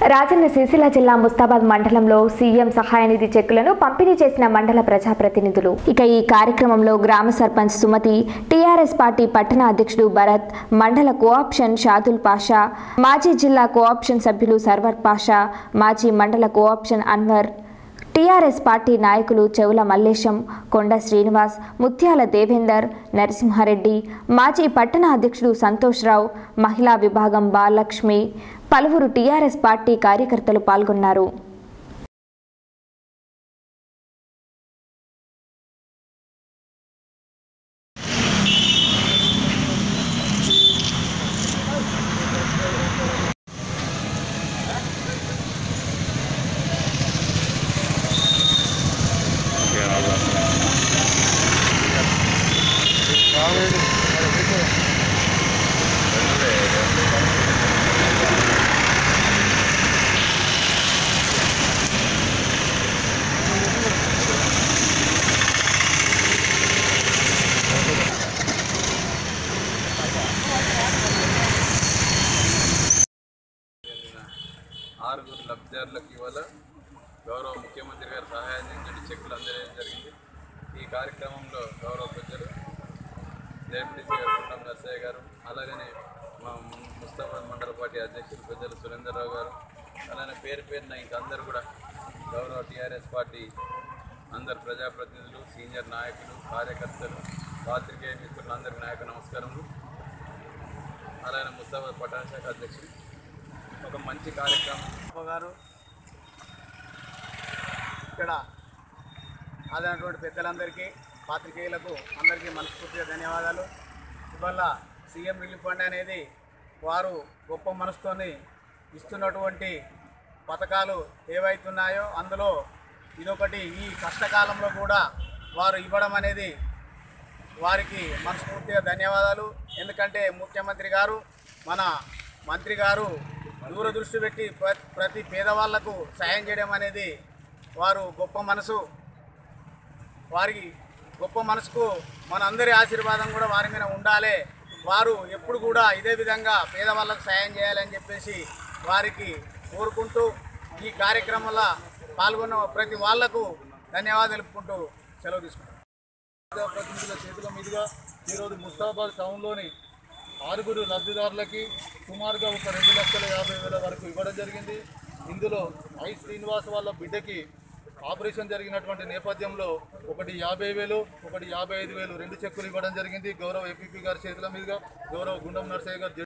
రాజన్న సిరిసిల్ల జిల్లా ముస్తాబాద్ మండలంలో సీఎం సహాయ నిధి చెక్కులను పంపిణీ చేసిన మండల ప్రజాప్రతినిధులు ఇక ఈ కార్యక్రమంలో గ్రామ సర్పంచ్ సుమతి టీఆర్ఎస్ పార్టీ పట్టణ అధ్యక్షుడు భరత్ మండల కోఆప్షన్ షాదుల్ పాషా మాజీ జిల్లా కోఆప్షన్ సభ్యులు సర్వర్ పాషా మాజీ మండల కోఆప్షన్ అన్వర్ టీఆర్ఎస్ పార్టీ నాయకులు చెవుల మల్లేశం కొండ శ్రీనివాస్ ముత్యాల దేవేందర్ నరసింహారెడ్డి మాజీ పట్టణ అధ్యక్షుడు సంతోష్ రావు మహిళా విభాగం బాలలక్ష్మి పలువురు టీఆర్ఎస్ పార్టీ కార్యకర్తలు పాల్గొన్నారు ఆరుగురు లబ్ధిదారులకు ఇవాళ గౌరవ ముఖ్యమంత్రి గారి సహాయం నుంచి చెక్కులు అందజేయడం జరిగింది ఈ కార్యక్రమంలో గౌరవ ప్రజలు జేపీటీసీ గారు కుండం నర్సయ్య గారు అలాగనే మా ము- ముస్తాబాద్ మండల పార్టీ అధ్యక్షులు ప్రజలు సురేందర్రావు గారు అలానే పేరు పేరున ఇంక అందరు కూడా గౌరవ టీఆర్ఎస్ పార్టీ అందరు ప్రజాప్రతినిధులు సీనియర్ నాయకులు కార్యకర్తలు పాత్రికేయ మిత్రులు అందరికీ నాయక నమస్కారములు అలానే ముస్తాబాద్ పట్టణ శాఖ అధ్యక్షులు ఒక మంచి కార్యక్రమం బాబు గారు ఇక్కడ ఆదైనటువంటి పెద్దలందరికీ పాత్రికేయులకు అందరికీ మనస్ఫూర్తిగా ధన్యవాదాలు ఇవాళ సీఎం రిలీఫ్ ఫండ్ అనేది వారు గొప్ప మనసుతోని ఇస్తున్నటువంటి పథకాలు ఏవైతున్నాయో అందులో ఇదొకటి ఈ కష్టకాలంలో కూడా వారు ఇవ్వడం అనేది వారికి మనస్ఫూర్తిగా ధన్యవాదాలు ఎందుకంటే ముఖ్యమంత్రి గారు మన మంత్రి గారు దూరదృష్టి పెట్టి ప్ర- ప్రతి పేదవాళ్లకు సాయం చేయడం అనేది వారు గొప్ప మనసు వారికి గొప్ప మనసుకు మనందరి ఆశీర్వాదం కూడా వారి మీద ఉండాలి వారు ఎప్పుడు కూడా ఇదే విధంగా పేదవాళ్ళకు సాయం చేయాలని చెప్పేసి వారికి కోరుకుంటూ ఈ కార్యక్రమంలో పాల్గొన్న ప్రతి వాళ్లకు ధన్యవాదాలు తెలుపుకుంటూ సెలవు తీసుకుంటాం ప్రతినిధుల చేతుల మీదుగా ఈరోజు ముస్తాబాద్ టౌన్లోని ఆరుగురు లబ్ధిదారులకి సుమారుగా ఒక రెండు లక్షల యాభై వేల వరకు ఇవ్వడం జరిగింది ఇందులో ఐ శ్రీనివాస్ వాళ్ళ బిడ్డకి ఆపరేషన్ జరిగినటువంటి నేపథ్యంలో ఒకటి యాభై వేలు ఒకటి యాభై ఐదు వేలు రెండు చెక్కులు ఇవ్వడం జరిగింది గౌరవ ఏపీపీ గారి చేతుల మీదుగా గౌరవ గుండం నర్సయ్య గారు